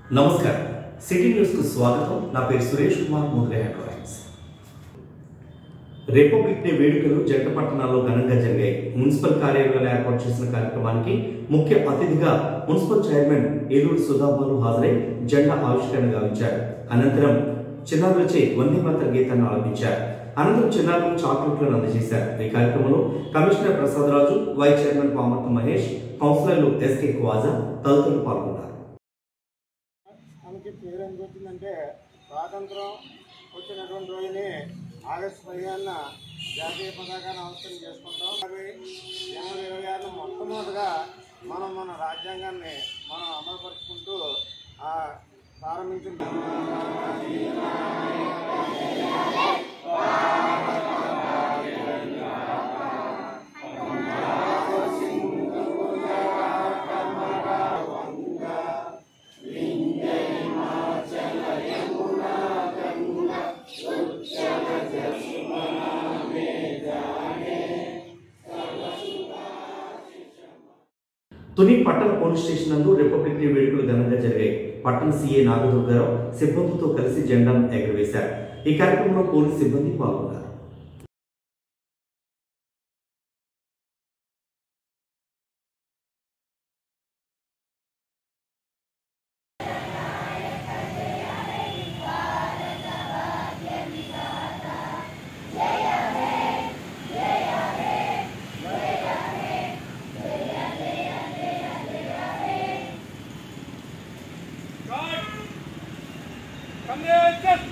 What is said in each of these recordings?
నమస్కారం city news కు స్వాగతం నా పేరు సురేష్ కుమార్ ముందుగా హెడ్లైన్స్ రిపబ్లిక్ డే వేడుకలు జంట పట్టణాల్లో ఘనంగా జరిగాయి మున్సిపల్ కార్యాలయంలో ఏర్పాటు చేసిన కార్యక్రమానికి ముఖ్య అతిథిగా మున్సిపల్ చైర్మన్ ఏలూరు సుధాబాలు హాజరై జెండా ఆవిష్కరణ గావించారు అనంతరం చిన్నారులచే వందే మాతర గీతాన్ని ఆలపించారు అనంతరం చిన్నారులకు చాక్లెట్లను అందజేశారు ఈ కార్యక్రమంలో commissioner Prasadaraju vice chairman Pamarthi Mahesh కౌన్సిలర్లు ఎస్కే క్వాజా తదితరులు పాల్గొన్నారు మనకి పేరు ఎందుకు వచ్చిందంటే స్వాతంత్రం వచ్చినటువంటి రోజుని ఆగస్టు పదిహేనున జాతీయ పతాకాన్ని ఆవిష్కరణ చేసుకుంటాం అవి జనవరి ఇరవై ఆరున మొట్టమొదటిగా మనం మన రాజ్యాంగాన్ని మనం అమలుపరుచుకుంటూ ఆ ప్రారంభించిన తుని పట్టణ పోలీస్ స్టేషన్ నందు రిపబ్లిక్ డే వేడుకలు ఘనంగా జరిగాయి పట్టణ సీఏ నాగదుర్గారావు సిబ్బందితో కలిసి జెండాను ఎగురవేశారు ఈ కార్యక్రమంలో పోలీస్ సిబ్బంది పాల్గొన్నారు God, come there, just.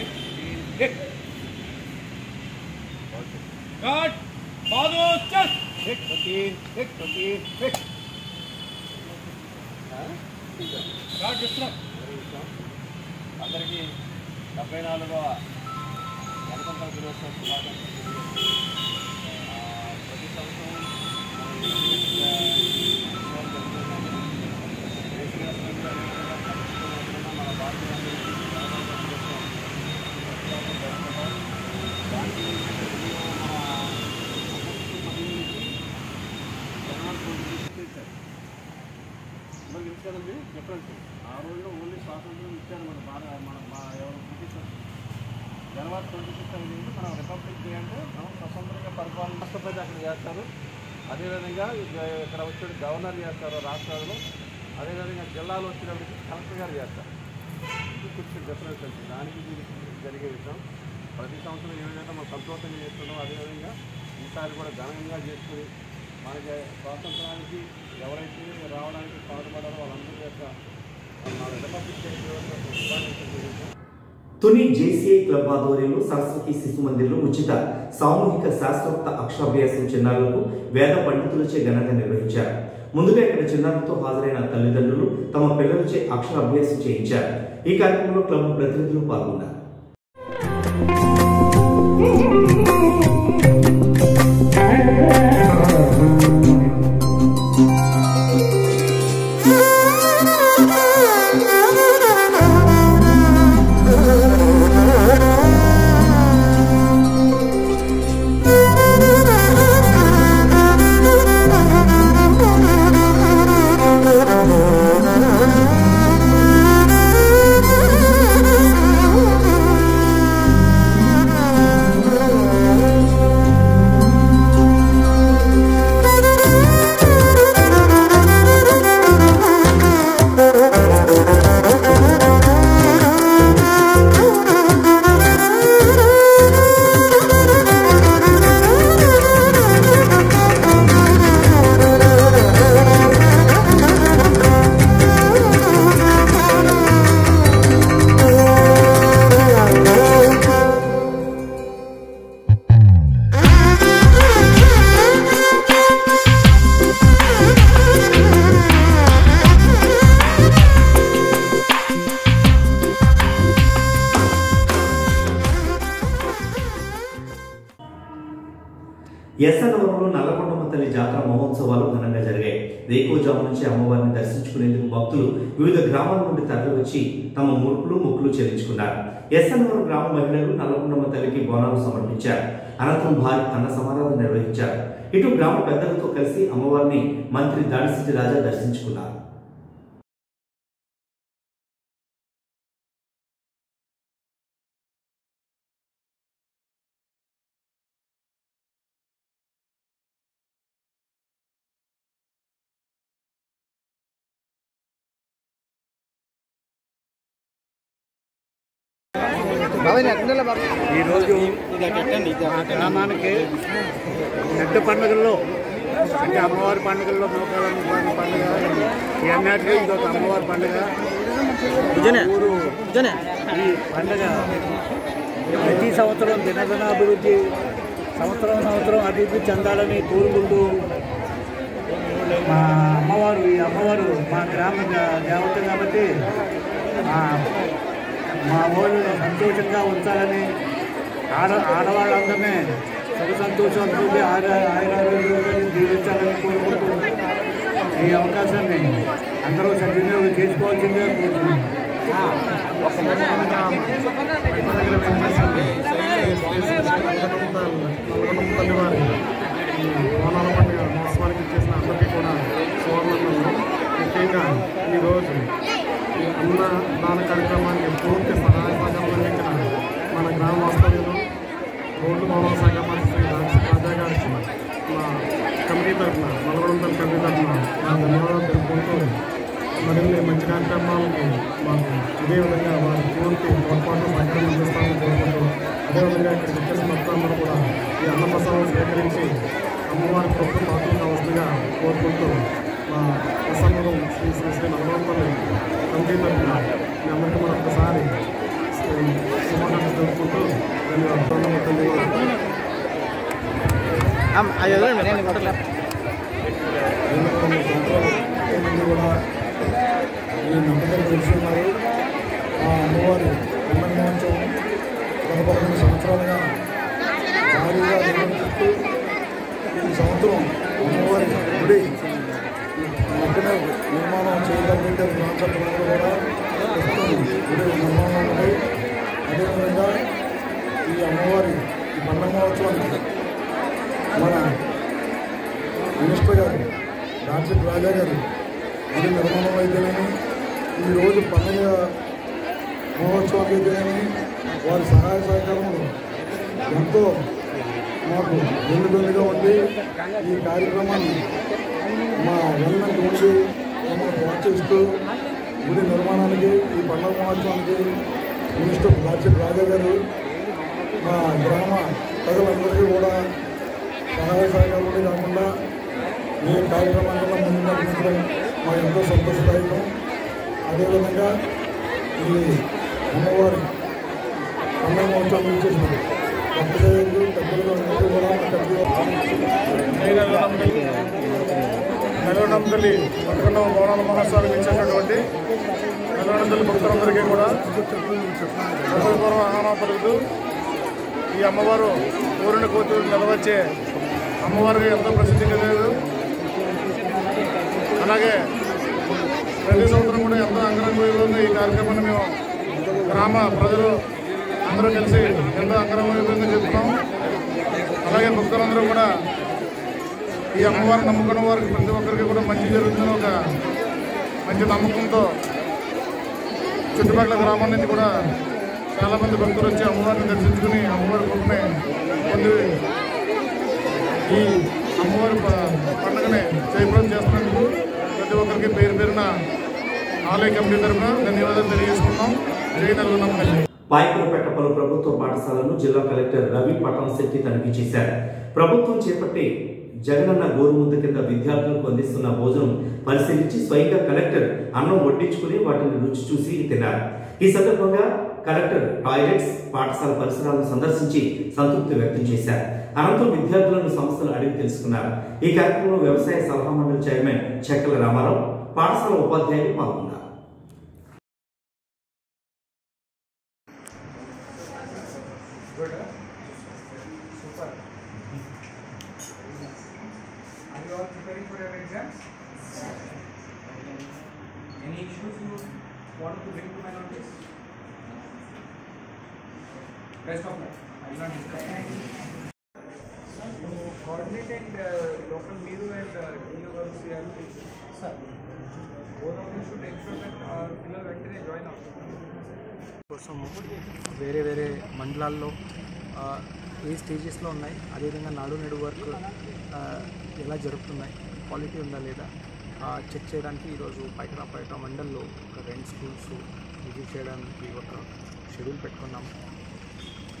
God, father, just. Hit, hit, hit, hit, hit. God, Vishram అందరికీ డెబ్బై నాలుగవ గణతంత్ర దినోత్సవ శుభాకాంక్షలు ఆ, ప్రతి సంవత్సరం మనం ఈ ఉత్సవాలు జరుపుకుంటాము. దేశవ్యాప్తంగా అదేవిధంగా ప్రపంచవ్యాప్తంగా మన భారతీయులందరికీ గణతంత్ర దినోత్సవం ఉత్సవాలు జరుపుకుంటాం. దానికి ఎన్నో మన సంస్కృతి మహిళలకి జనాలు గుర్తించారు మనకు తెలుసు కదండి డిఫరెన్స్ ఆ రోజులో ఓన్లీ స్వాతంత్రం ఇచ్చారు మన భారత మన మా ఎవరు బ్రిటిష్ జనవరి ట్వంటీ సిక్స్ అనేది మన రిపబ్లిక్ డే అంటే మనం స్వతంత్రంగా పరిపాలన రాష్ట్రపతి అక్కడ చేస్తారు అదేవిధంగా ఇక- ఇక్కడ వచ్చే గవర్నర్ చేస్తారు రాష్ట్రాల్లో అదేవిధంగా జిల్లాలో వచ్చినప్పటికి కలెక్టర్ గారు చేస్తారు ఇది కొంచెం డిఫరెన్స్ అంటే దానికి దీనికి జరిగే విషయం ప్రతి సంవత్సరం ఏ విధంగా మనం సంతోషంగా చేస్తున్నాం అదేవిధంగా ఈసారి కూడా ఘనంగా చేసుకుని మనకి స్వాతంత్రానికి ఎవరైతే రావడానికి పాటుపడారో వాళ్ళందరి యొక్క మన రిపబ్లిక్ డే యొక్క శుభాకాంక్షలు తెలియజేస్తాం. తుని జేసీఐ క్లబ్ ఆధ్వర్యంలో సరస్వతి శిశు మందిర్లో ఉచిత సామూహిక శాస్త్రోక్త అక్షరాభ్యాసం చిన్నారులకు వేద పండితులచే ఘనంగా నిర్వహించారు ముందుగా ఇక్కడ చిన్నారులతో హాజరైన తల్లిదండ్రులు తమ పిల్లలచే అక్షరాభ్యాసం చేయించారు ఈ కార్యక్రమంలో క్లబ్ ప్రతినిధులు పాల్గొన్నారు ఎస్ఎన్వరంలో నల్లకొండమ్మ తల్లి జాతర మహోత్సవాలు ఘనంగా జరిగాయి వేకువజాము నుంచి అమ్మవారిని దర్శించుకునేందుకు భక్తులు వివిధ గ్రామాల నుండి తరలివచ్చి తమ ముడుపులు మొక్కులు చెల్లించుకున్నారు ఎస్ఎన్వరం గ్రామ మహిళలు నల్లకొండమ్మ తల్లికి బోనాలు సమర్పించారు అనంతరం భారీ అన్న సమారాధన నిర్వహించారు ఇటు గ్రామ పెద్దలతో కలిసి అమ్మవారిని మంత్రి దాడిసిటి రాజా దర్శించుకున్నారు ఈరోజు మా గ్రామానికి పెద్ద పండుగల్లో అంటే అమ్మవారి పండుగల్లో మోకాలమ్మ వారి పండుగ ఈ అన్నిటికీ ఇదొక అమ్మవారి పండుగ ఊరు ఈ పండుగ ప్రతి సంవత్సరం దినదిన అభివృద్ధి సంవత్సరం సంవత్సరం అభివృద్ధి చెందాలని కోరుకుంటూ మా అమ్మవారు ఈ అమ్మవారు మా గ్రామ దే- దేవత కాబట్టి మా మా ఊళ్ళు సంతోషంగా ఉంచాలని ఆడ ఆడవాళ్ళందరినీ సుఖ సంతోషాలతో ఆర ఆయురారోగ్యాన్ని దీవించాలని కోరుకుంటూ ఈ అవకాశాన్ని అందరూ సద్వినియోగం చేసుకోవాల్సిందిగా కోరుతున్నాను తల్లివారి బోనాల పండుగ మహోత్సవానికి చేసిన అందరికీ కూడా సువర్ణంలో ముఖ్యంగా ఈరోజు ఈ అన్న దాన కార్యక్రమానికి పూర్తి సహాయ సహకారం అందించిన మన గ్రామ వాస్తవ్యులు రోడ్డు భవన శాఖ మంత్రి శ్రీ రాజ- రాజా గారికి మా కమిటీ తరఫున మలవడంతల కమిటీ తరఫున నా ధన్యవాదాలు తెలుపుకుంటూ మరిన్ని మంచి కార్యక్రమాలకి మాకు ఇదే విధంగా వారి పూర్తి తోడ్పాటు సహకారం అందిస్తామని కోరుకుంటూ అదేవిధంగా ఇక్కడ వచ్చేసిన భక్తులందరూ కూడా ఈ అన్న ప్రసాదం స్వీకరించి అమ్మవారి ప్రభుత్వ పాత్ర కావాల్సిందిగా కోరుకుంటూ మా ప్రసంగం శ్రీ శ్రీ శ్రీ నల్లవరపల్లి కమిటీ తరఫున మీ అందరికీ మరొకసారి శుభాకాంక్షలు తెలుపుకుంటూ ధన్యవాదాలు ధన్యవాదాలు మంది కూడా ఈ నమ్మకం తెలిసి ఉన్నారు ఆ అమ్మవారి పండుగ మహోత్సవం గత పదకొండు సంవత్సరాలుగా భారీగా నిర్వహిస్తూ ఈ సంవత్సరం అమ్మవారి గుడి మధ్యన నిర్మాణం చేయగలిగితే ప్రాంతాలు కూడా ప్రస్తుతం గుడి నిర్మాణం ఉంది అదేవిధంగా ఈ అమ్మవారి ఈ పండుగ మహోత్సవానికి మన మినిస్టర్ గారు డాక్టర్ రాజా గారు ఇది నిర్మాణం అయితేనేమి ఈరోజు పండుగ మహోత్సవానికి అయితేనేమి వారి సహాయ సహకారములు ఎంతో మాకు వెన్నుదన్నుగా ఉండి ఈ కార్యక్రమాన్ని మా వెన్నట్టు ఉండి మమ్మల్ని ప్రోత్సహిస్తూ గుడి నిర్మాణానికి ఈ పండుగ మహోత్సవానికి మినిస్టర్ డాక్టర్ రాజా గారు మా గ్రామ ప్రజలందరికీ కూడా సహాయ సహకారాలు కాకుండా ఈ కార్యక్రమాన్ని కూడా ముందు నడిపించడం మా ఎంతో సంతోషదాయకం అదేవిధంగా ఈ అమ్మవారి పండుగ మహోత్సవం చేసిన భక్తులు పెద్దలు అందరూ కూడా నెలవనందలి పదకొండవ భవనాల మహోత్సవానికి ఇచ్చేటటువంటి నెలవనందలి భక్తులందరికీ కూడా హృదయపూర్వక ఆహ్వానం పలుకుతూ ఈ అమ్మవారు ఊరిని కూతురు నిలవచ్చే అమ్మవారికి ఎంతో ప్రసిద్ధి కలిగదు అలాగే ప్రతి సంవత్సరం కూడా ఎంతో అంగరంగ వైభవంగా ఈ కార్యక్రమాన్ని మేము గ్రామ ప్రజలు అందరూ కలిసి ఎంతో అంగరంగ వైభవంగా చెప్తున్నాం అలాగే భక్తులందరూ కూడా ఈ అమ్మవారిని నమ్ముకున్న వారికి ప్రతి ఒక్కరికి కూడా మంచి జరుగుతుందని ఒక మంచి నమ్మకంతో చుట్టుపక్కల గ్రామాల నుంచి కూడా చాలామంది భక్తులు వచ్చి అమ్మవారిని దర్శించుకుని అమ్మవారి కృపని పొంది ఈ అమ్మవారి ప- పండుగని జయప్రదం చేస్తున్నందుకు ప్రతి ఒక్కరికి పేరు పేరున ఆలయ కమిటీ తరఫున ధన్యవాదాలు తెలియజేసుకున్నాం జై నలుగురం తల్లి పాయకులపేట పలు ప్రభుత్వ పాఠశాలను జిల్లా కలెక్టర్ రవి పట్టణం శెట్టి తనిఖీ చేశారు ప్రభుత్వం చేపట్టి జగనన్న గోరుముద్ద కింద విద్యార్థులకు అందిస్తున్న భోజనం పరిశీలించి స్వయంగా కలెక్టర్ అన్నం వడ్డించుకుని వాటిని రుచి చూసి తిన్నారు ఈ సందర్భంగా కలెక్టర్ టాయిలెట్స్ పాఠశాల పరిసరాలను సందర్శించి సంతృప్తి వ్యక్తం చేశారు అనంతరం విద్యార్థులను సమస్యలు అడిగి తెలుసుకున్నారు ఈ కార్యక్రమంలో వ్యవసాయ సలహా మండలి చైర్మన్ చెక్కల రామారావు పాఠశాల ఉపాధ్యాయులు పాల్గొన్నారు Are you all preparing for your exams? Any issues you want to bring to my notice? Best of luck. I will not discuss. You coordinate and uh, local Miru and uh, Gino Garu CRP. Sir. Both of you should ensure that our pillar వెంటనే join out. కోసం వేరే వేరే మండలాల్లో ఆ, ఏ స్టేజెస్లో ఉన్నాయి అదేవిధంగా నాడు నేడు వర్క్ ఆ, ఎలా జరుగుతున్నాయి క్వాలిటీ ఉందా లేదా ఆ, చెక్ చేయడానికి ఈరోజు పైకరాపేట మండల్లో ఒక రెండు స్కూల్స్ విజిట్ చేయడానికి ఒక షెడ్యూల్ పెట్టుకున్నాం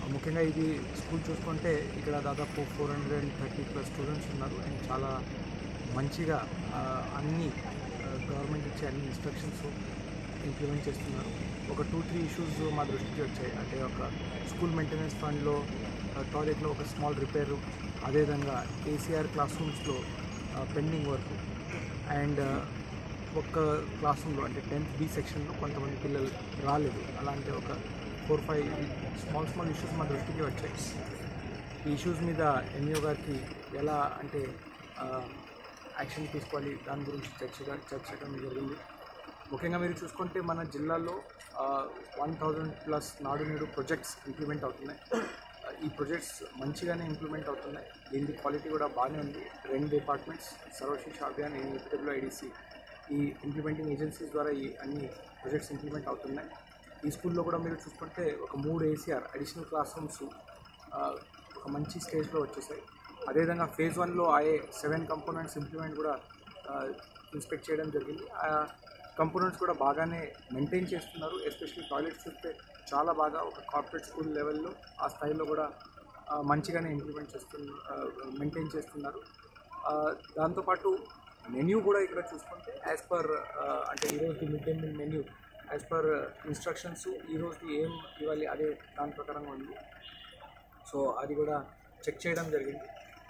ముఖ్యంగా ఇది స్కూల్ చూసుకుంటే ఇక్కడ దాదాపు four hundred and thirty plus students ఉన్నారు అండ్ చాలా మంచిగా ఆ, అన్ని గవర్నమెంట్ ఇచ్చే అన్ని ఇన్స్ట్రక్షన్స్ ఇంప్లిమెంట్ చేస్తున్నారు ఒక టూ త్రీ ఇష్యూస్ మా దృష్టికి వచ్చాయి అంటే ఒక స్కూల్ మెయింటెనెన్స్ ఫండ్లో టాయిలెట్లో ఒక స్మాల్ రిపేరు అదేవిధంగా ఏసీఆర్ క్లాస్ రూమ్స్లో పెండింగ్ వర్క్ అండ్ ఒక్క క్లాస్ రూమ్లో అంటే టెన్త్ బి సెక్షన్లో కొంతమంది పిల్లలు రాలేదు అలాంటి ఒక four five small small issues మా దృష్టికి వచ్చాయి ఈ ఇష్యూస్ మీద ఎంఈఓ గారికి ఎలా అంటే యాక్షన్ తీసుకోవాలి దాని గురించి చర్చగా చర్చడం జరిగింది ముఖ్యంగా మీరు చూసుకుంటే మన జిల్లాలో వన్ థౌజండ్ ప్లస్ నాడు నేడు ప్రాజెక్ట్స్ ఇంప్లిమెంట్ అవుతున్నాయి ఆ, ఈ ప్రాజెక్ట్స్ మంచిగానే ఇంప్లిమెంట్ అవుతున్నాయి దీని క్వాలిటీ కూడా బాగానే ఉంది రెండు డిపార్ట్మెంట్స్ సర్వశిక్ష అభియాన్ ఏపీడబ్ల్యూఐడిసి ఈ ఇంప్లిమెంటింగ్ ఏజెన్సీస్ ద్వారా ఈ అన్ని ప్రాజెక్ట్స్ ఇంప్లిమెంట్ అవుతున్నాయి ఈ స్కూల్లో కూడా మీరు చూసుకుంటే ఒక మూడు ఏసీఆర్ అడిషనల్ క్లాస్ రూమ్స్ ఒక మంచి స్టేజ్లో వచ్చేసాయి అదేవిధంగా ఫేజ్ వన్లో ఆయే సెవెన్ కంపోనెంట్స్ ఇంప్లిమెంట్ కూడా ఇన్స్పెక్ట్ చేయడం జరిగింది ఆ కంపోనెంట్స్ కూడా బాగానే మెయింటైన్ చేస్తున్నారు ఎస్పెషల్లీ టాయిలెట్స్ చూస్తే చాలా బాగా ఒక కార్పొరేట్ స్కూల్ లెవెల్లో ఆ స్థాయిలో కూడా ఆ, మంచిగానే ఇంప్లిమెంట్ చేస్తున్నారు మెయింటైన్ చేస్తున్నారు ఆ, దాంతోపాటు మెన్యూ కూడా ఇక్కడ చూసుకుంటే యాజ్ పర్ అంటే ఈరోజు mid day meal menu as per instructions ఈరోజు ఏం ఇవ్వాలి అదే దాని ప్రకారంగా ఉంది సో అది కూడా చెక్ చేయడం జరిగింది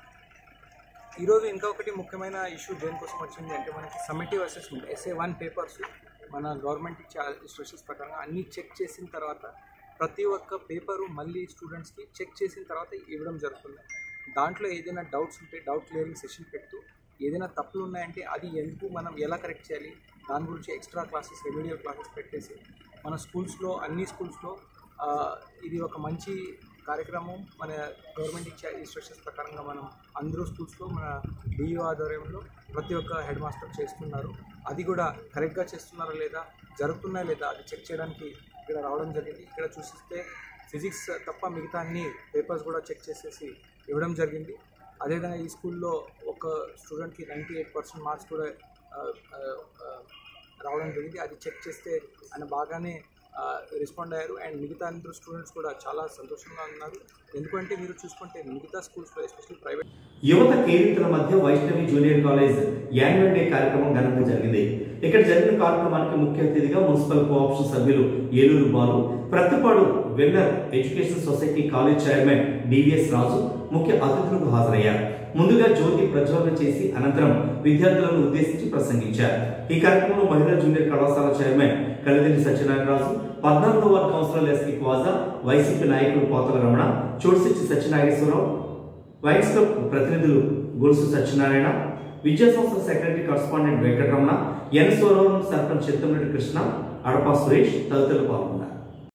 ఈరోజు ఇంకా ఒకటి ముఖ్యమైన ఇష్యూ దేనికోసం వచ్చింది అంటే మనకి summative assessment SA one papers మన గవర్నమెంట్ ఇచ్చే ఇన్స్ట్రక్షన్స్ ప్రకారంగా అన్నీ చెక్ చేసిన తర్వాత ప్రతి ఒక్క పేపరు మళ్ళీ స్టూడెంట్స్కి చెక్ చేసిన తర్వాత ఇవ్వడం జరుగుతుంది దాంట్లో ఏదైనా డౌట్స్ ఉంటే డౌట్ క్లియరింగ్ సెషన్ పెడుతూ ఏదైనా తప్పులు ఉన్నాయంటే అది ఎందుకు మనం ఎలా కరెక్ట్ చేయాలి దాని గురించి ఎక్స్ట్రా క్లాసెస్ రెమెడియల్ క్లాసెస్ పెట్టేసి మన స్కూల్స్లో అన్ని స్కూల్స్లో ఆ, ఇది ఒక మంచి కార్యక్రమం మన గవర్నమెంట్ ఇచ్చే ఇన్స్ట్రక్షన్స్ ప్రకారంగా మనం అందరూ స్కూల్స్లో మన డిఈఓ ఆధ్వర్యంలో ప్రతి ఒక్క హెడ్ మాస్టర్ చేస్తున్నారు అది కూడా కరెక్ట్గా చేస్తున్నారా లేదా జరుగుతున్నాయా లేదా అది చెక్ చేయడానికి ఇక్కడ రావడం జరిగింది ఇక్కడ చూసిస్తే ఫిజిక్స్ తప్ప మిగతా అన్ని పేపర్స్ కూడా చెక్ చేసేసి ఇవ్వడం జరిగింది అదేవిధంగా ఈ స్కూల్లో ఒక స్టూడెంట్కి నైంటీ ఎయిట్ పర్సెంట్ మార్క్స్ కూడా ఆ, ఆ, ఆ, రావడం జరిగింది అది చెక్ చేస్తే ఆయన బాగానే రెస్పాండ్ అయ్యారు అండ్ మిగతా అందరూ స్టూడెంట్స్ కూడా చాలా సంతోషంగా ఉన్నారు ఎందుకంటే మీరు చూసుకుంటే మిగతా స్కూల్స్లో ఎస్పెషల్లీ ప్రైవేట్ యువత కేరింతల మధ్య Vaishnavi junior college annual day కార్యక్రమం ఘనంగా జరిగింది ఇక్కడ జరిగిన కార్యక్రమానికి ముఖ్య అతిథిగా మున్సిపల్ కోఆప్షన్ సభ్యులు ఏలూరు బాలు ప్రతిపాడు వెల్లర్ education society college chairman DVS Raju ముఖ్య అతిథులకు హాజరయ్యారు ముందుగా జ్యోతి ప్రజ్వలన చేసి అనంతరం విద్యార్థులను ఉద్దేశించి ప్రసంగించారు ఈ కార్యక్రమంలో మహిళా జూనియర్ కళాశాల చైర్మన్ కలిదిరి సత్యనారాయణరాజు పద్నాలుగో వార్డు కౌన్సిలర్ ఎస్కి క్వాజా వైసీపీ నాయకులు పోతల రమణ చోటిశెట్టి సత్యనాగేశ్వరరావు వైన్స్ క్లబ్ ప్రతినిధులు గొలుసు సత్యనారాయణ విద్యా సంస్థల secretary correspondent Venkataramana N Soravaram sarpanch Chittamreddy Krishna Adapa Suresh తదితరులు పాల్గొన్నారు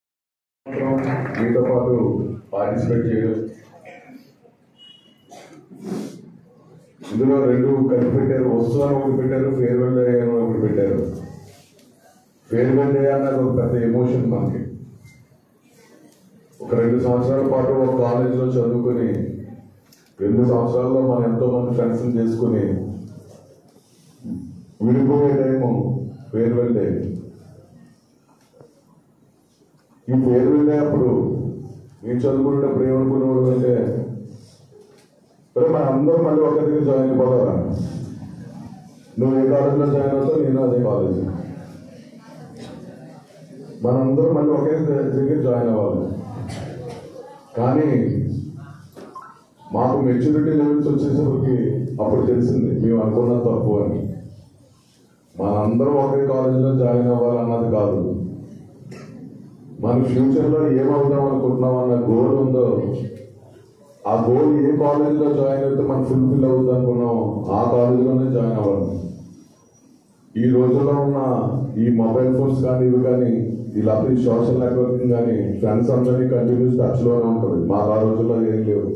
మీతో పాటు పార్టిసిపేట్ చేయడం ఇందులో రెండు కలిపి పెట్టారు వస్తువులను ఒకటి పెట్టారు ఫేర్వెల్ డే అని ఒకటి పెట్టారు ఫేర్వెల్ డే అన్నది ఒక పెద్ద ఎమోషన్ మనకి ఒక రెండు సంవత్సరాల పాటు ఒక కాలేజీలో చదువుకొని రెండు సంవత్సరాల్లో మనం ఎంతో మంది ఫ్రెండ్స్ చేసుకుని విడిపోయే టైము ఫేర్వెల్ డే ఈ ఫేర్వెల్ డే అప్పుడు నేను చదువుకునేటప్పుడు ఏమనుకునేవాడు అంటే "ఒరే, మన అందరం మళ్ళీ ఒక దగ్గర జాయిన్ అయిపోతారా నువ్వు ఏ కాలేజీలో జాయిన్ అవుతావు నేను అదే కాలేజ్ మనందరం మళ్ళీ ఒకే దగ్గర జాయిన్ అవ్వాలి కానీ మాకు మెచ్యూరిటీ లెవెల్స్ వచ్చేసరికి అప్పుడు తెలిసింది మేము అనుకున్న తప్పు అని మనందరం ఒకే కాలేజీలో జాయిన్ అవ్వాలన్నది కాదు మన ఫ్యూచర్లో ఏమవుదాం అనుకుంటున్నాం అన్న గోల్ ఉందో ఆ గోల్ ఏ కాలేజీలో జాయిన్ అయితే మనం ఫుల్ఫిల్ అవుతుంది అనుకున్నాం ఆ కాలేజీలోనే జాయిన్ అవ్వాలి ఈ రోజుల్లో ఉన్న ఈ మొబైల్ ఫోన్స్ కానీ ఇవి కానీ ఇలా ఈ సోషల్ నెట్వర్కింగ్ కానీ ఫ్రెండ్స్ అందరినీ కంటిన్యూస్ టచ్లోనే ఉంటుంది మాకు ఆ రోజుల్లో ఏం లేవు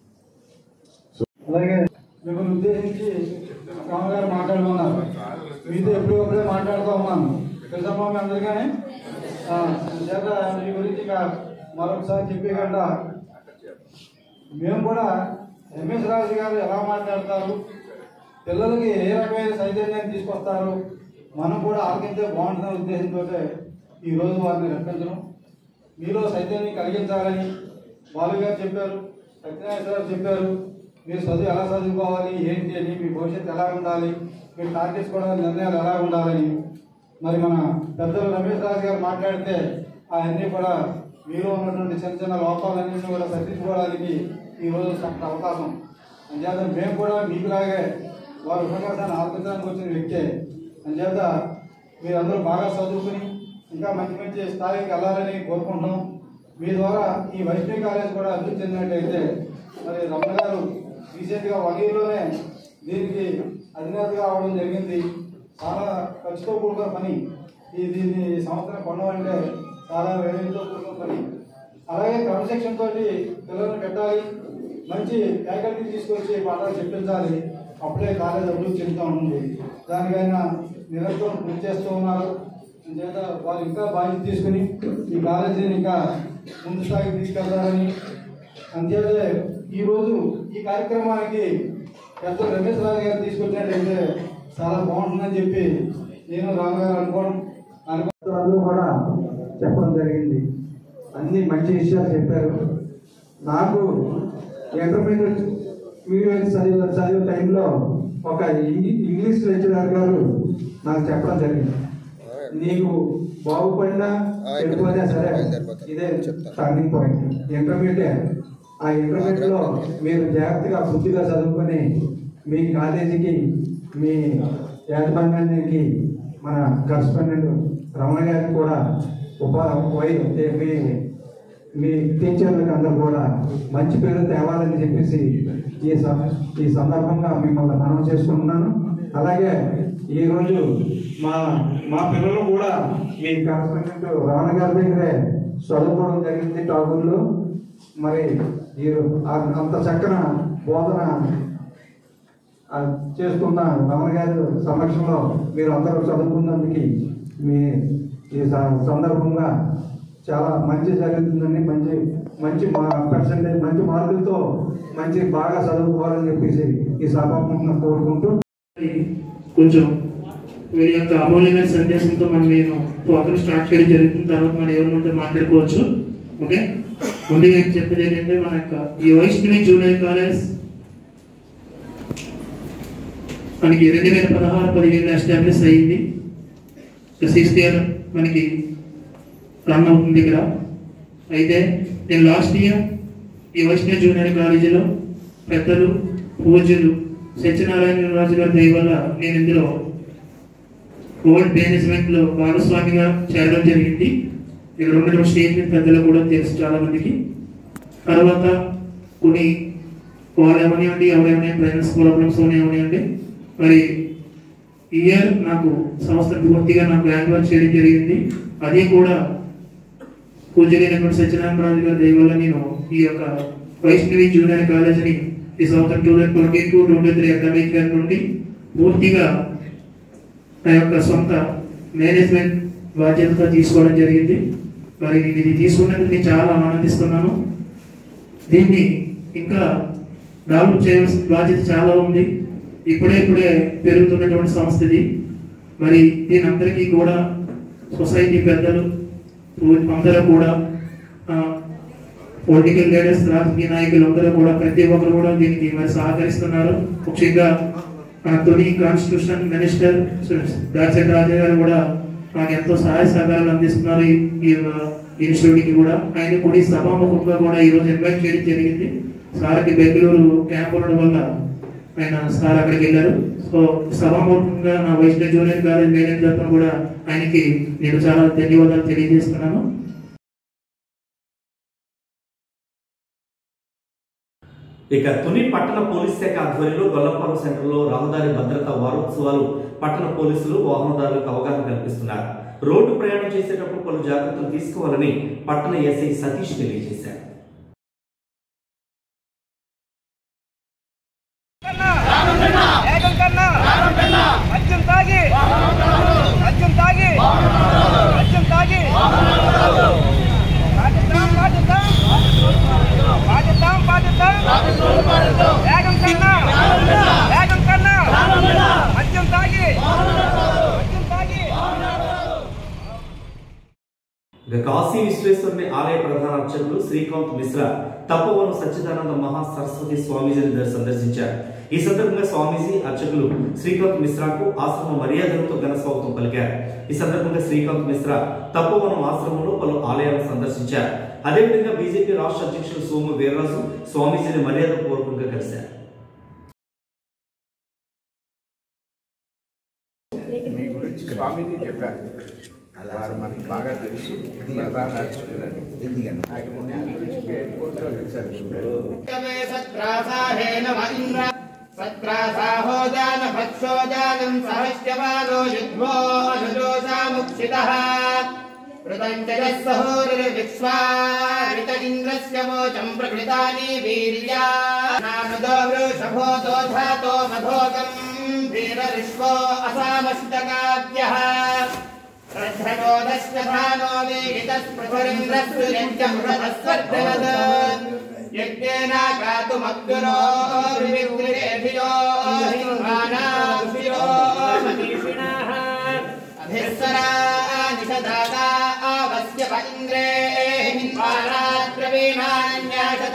అలాగే మిమ్మల్ని ఉద్దేశించి రామ్ గారు మాట్లాడమన్నారు మీతో ఎప్పుడప్పుడే మాట్లాడుతూ ఉన్నాను తెలుసమ్మా మీ అందరికీ ఆ, చేత మీ గురించి ఇక మరొకసారి చెప్పేయకుండా మేము కూడా ఎంఎస్ రాజు గారు ఎలా మాట్లాడతారు పిల్లలకి ఏ రకమైన చైతన్యాన్ని తీసుకొస్తారు మనం కూడా ఆలకించే బాగుంటుందనే ఉద్దేశంతో ఈరోజు వారిని రప్పించడం మీలో చైతన్యం కలిగించాలని బాలు గారు చెప్పారు సత్యనారాయణ సార్ చెప్పారు మీరు చదువు ఎలా చదువుకోవాలి ఏంటి అని మీ భవిష్యత్తు ఎలా ఉండాలి మీరు టార్గెట్స్ కూడా నిర్ణయాలు ఎలా ఉండాలని మరి మన పెద్దలు రమేష్ రాజు గారు మాట్లాడితే అవన్నీ కూడా మీలో ఉన్నటువంటి చిన్న చిన్న లోపాలన్నింటినీ కూడా సరిదిద్దుకోవడానికి ఈరోజు చక్కటి అవకాశం అంచేత మేము కూడా మీకులాగే వారి ఉపన్యాసాన్ని ఆలపించడానికి వచ్చిన వ్యక్తే అంచేత మీరందరూ బాగా చదువుకుని ఇంకా మంచి మంచి స్థాయికి వెళ్ళాలని కోరుకుంటున్నాం మీ ద్వారా ఈ వైష్ణవి కాలేజ్ కూడా అభివృద్ధి చెందినట్టయితే మరి రమణ గారు రీసెంట్గా వగీలోనే దీనికి అధినేతగా అవడం జరిగింది చాలా ఖర్చుతో కూడుకున్న పని ఈ దీన్ని ఈ సంవత్సరం కొనవంటే చాలా వ్యయంతో కూడుకున్న పని అలాగే క్రమశిక్షణ తోటి పిల్లల్ని పెట్టాలి మంచి ఫ్యాకల్టీ తీసుకొచ్చి పాఠాలు చెప్పించాలి అప్పుడే కాలేజ్ అభివృద్ధి చెందుతూ ఉంటుంది దానికైనా నిరంతరం కృషి చేస్తూ ఉన్నారు చేత వాళ్ళు ఇంకా బాధ్యత తీసుకుని ఈ కాలేజీని ఇంకా ముందు స్థాయికి తీసుకెళ్తారని అంతేతే ఈరోజు ఈ కార్యక్రమానికి పెద్ద రమేష్ రాజు గారు తీసుకొచ్చినట్టయితే చాలా బాగుంటుందని చెప్పి నేను రాము గారు అనుకోవడం అనుకుంటున్నారు కూడా చెప్పడం జరిగింది అన్ని మంచి విషయాలు చెప్పారు నాకు ఇంటర్మీడియట్ మీడియం చదివే చదివే టైంలో ఒక ఇంగ్లీ- ఇంగ్లీష్ లెక్చరర్ గారు నాకు చెప్పడం జరిగింది నీకు బాగుపడినా చెడిపోయినా సరే ఇదే టర్నింగ్ పాయింట్ ఇంటర్మీడియట్ ఆ ఇంటర్మీడియట్ లో మీరు జాగ్రత్తగా బుద్ధిగా చదువుకొని మీ కాలేజీకి మీ యాజమాన్యానికి మన కరస్పాండెంట్ రమణ గారికి కూడా ఉపా వై మీ మీ టీచర్లకు అందరూ కూడా మంచి పేరు తేవాలని చెప్పేసి ఈ సం- ఈ సందర్భంగా మిమ్మల్ని మనం చేసుకుంటున్నాను అలాగే ఈ రోజు మా మా పిల్లలు కూడా మీ కరస్పాండెంట్ రమణ గారి దగ్గరే చదువుకోవడం జరిగింది టాగూర్లో మరి ఈ ఆ- అంత చక్కన బోధన ఆ, చేస్తున్న రమణ గారి సమక్షంలో మీరు అందరూ చదువుకున్నందుకు మీ ఈ స- సందర్భంగా చాలా మంచి జరుగుతుందని మంచి మంచి పర్సంటేజ్ మంచి మార్కులతో మంచి బాగా చదువుకోవాలని చెప్పేసి ఈ సభాముఖంగా కోరుకుంటూ కొంచెం వీరి యొక్క అమూల్యమైన సందేశంతో మనం నేను ప్రోగ్రామ్ స్టార్ట్ చేయడం జరుగుతుంది తర్వాత మనం ఎవరి ఉంటే మాట్లాడుకోవచ్చు ఓకే ముందుగా ఏం చెప్పేది ఏంటంటే మన యొక్క ఈ వైష్ణవి జూనియర్ కాలేజ్ మనకి రెండు వేల పదహారు పదిహేను ఎస్టాబ్లిష్ అయ్యింది సిక్స్త్ ఇయర్ మనకి రన్ అవుతుంది ఇక్కడ అయితే నేను లాస్ట్ ఇయర్ ఈ వైష్ణవి జూనియర్ కాలేజీలో పెద్దలు పూజలు సత్యనారాయణ రాజు గారి దయ వల్ల నేను ఇందులో ఓల్డ్ మేనేజ్మెంట్ లో భాగస్వామిగా చేరడం జరిగింది ఇక్కడ ఉన్నటువంటి స్టేజ్ మీద పెద్దలు కూడా తెలుసు చాలా మందికి తర్వాత కొన్ని వాళ్ళు ఏమనివ్వండి ఎవరేమని ఫైనాన్స్ ప్రాబ్లమ్స్ ఏమనివ్వండి మరి ఈ ఇయర్ నాకు సంవత్సరం పూర్తిగా నాకు గ్రాండ్ వర్క్ చేయడం జరిగింది అది కూడా పూజలైనటువంటి సత్యనారాయణ రాజు గారి దయ వల్ల నేను ఈ యొక్క వైష్ణవి జూనియర్ కాలేజీని ఈ సంవత్సరం two thousand twenty two twenty three academic year నుండి పూర్తిగా నా యొక్క సొంత మేనేజ్మెంట్ బాధ్యతగా తీసుకోవడం జరిగింది మరి నేను ఇది తీసుకున్నందుకు నేను చాలా ఆనందిస్తున్నాను దీన్ని ఇంకా డెవలప్ చేయవలసిన బాధ్యత చాలా ఉంది ఇప్పుడే ఇప్పుడే పెరుగుతున్నటువంటి సంస్థ ఇది మరి దీని అందరికీ కూడా సొసైటీ పెద్దలు అందరూ కూడా పొలిటికల్ లీడర్స్ రాజకీయ నాయకులు అందరూ కూడా ప్రతి ఒక్కరు కూడా దీనికి మరి సహకరిస్తున్నారు ముఖ్యంగా మన తొలి కాన్స్టిట్యూషన్ మినిస్టర్ దాచన్ రాజా గారు కూడా నాకు ఎంతో సహాయ సహకారాలు అందిస్తున్నారు ఈ- ఈ ఇన్స్టిట్యూట్ కి కూడా ఆయన కూడా ఈ సభాముఖంగా కూడా ఈ రోజు ఇన్వైట్ చేయడం జరిగింది సార్కి బెంగళూరు క్యాంప్ ఉండడం వల్ల ఆయన సార్ అక్కడికి వెళ్ళారు సో సభాముఖంగా నా వైష్ణవ జూనియర్ కాలేజ్ మేనేజ్ తరఫున కూడా ఆయనకి నేను చాలా ధన్యవాదాలు తెలియజేస్తున్నాను ఇక తుని పట్టణ పోలీస్ శాఖ ఆధ్వర్యంలో గొల్లపాలెం సెంటర్లో రహదారి భద్రతా వారోత్సవాలు పట్టణ పోలీసులు వాహనదారులకు అవగాహన కల్పిస్తున్నారు రోడ్డు ప్రయాణం చేసేటప్పుడు పలు జాగ్రత్తలు తీసుకోవాలని పట్టణ ఎస్ఐ సతీష్ తెలియజేశారు వేగం కన్నా మద్యం తాగి మద్యం తాగి మద్యం తాగి పాటిద్దాం పాటిద్దాం పాటిద్దాం పాటిద్దాం వేగం కన్నా వేగం కన్నా మద్యం తాగి మద్యం తాగి ఇక కాశీ విశ్వేశ్వరుని ఆలయ ప్రధాన అర్చకులు శ్రీకాంత్ మిశ్రా తపోవనం సచ్చిదానంద మహా సరస్వతి స్వామీజీని దర్- సందర్శించారు ఈ సందర్భంగా స్వామీజీ అర్చకులు శ్రీకాంత్ మిశ్రాకు ఆశ్రమ మర్యాదలతో ఘన స్వాగతం పలికారు ఈ సందర్భంగా శ్రీకాంత్ మిశ్రా తపోవనం ఆశ్రమంలో పలు ఆలయాలను సందర్శించారు అదేవిధంగా బీజేపీ రాష్ట్ర అధ్యక్షులు సోము వీర్రాజు స్వామీజీని మర్యాదపూర్వకంగా కలిశారు మీ గురించి స్వామీజీ చెప్పారు వారు మనకి బాగా తెలుసు ఎలా నడుచుకున్నారు ఆయన మొన్న ఆయన గురించి పేరు కోర్టులో తెలిసారు సత్రాసాహేన ఇంద్ర సత్రాసాహో జాన భక్షో జానం సహస్యవాలో యుధ్వో అనుజోషాముక్షితః ృతంచరస్సహోరిర్విక్ష్వారిత ఇంద్రస్య మోచం ప్రకృతాని వీర్యా నానుదో వృషభో దోధాతో మధోగం వీరవిశ్వో అసామష్టకావ్యః శ్రద్ధనోదశ్చ ధానో వీరితస్పృశరింద్రస్సు యజ్ఞమృతస్వర్ధనద్ యజ్ఞేనాగాతుమగ్గురోర్విద్రిరేభియో హింహానాభియో మనీషిణః అభిస్సరా నిషదాదా ఆవస్య ఇంద్రే హింహానాద్రవీణాన్యాసత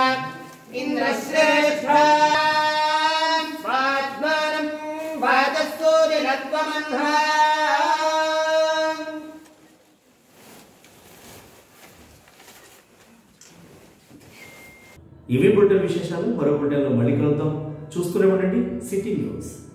ఇంద్రశ్రేష్ఠాం స్వాత్మానం వాదస్సూర్యరత్వమన్హా ఇవి బులెటిన్ విశేషాలు మరో బులెటిన్లో మళ్ళీ కలుద్దాం చూస్తూనే ఉండండి సిటీ న్యూస్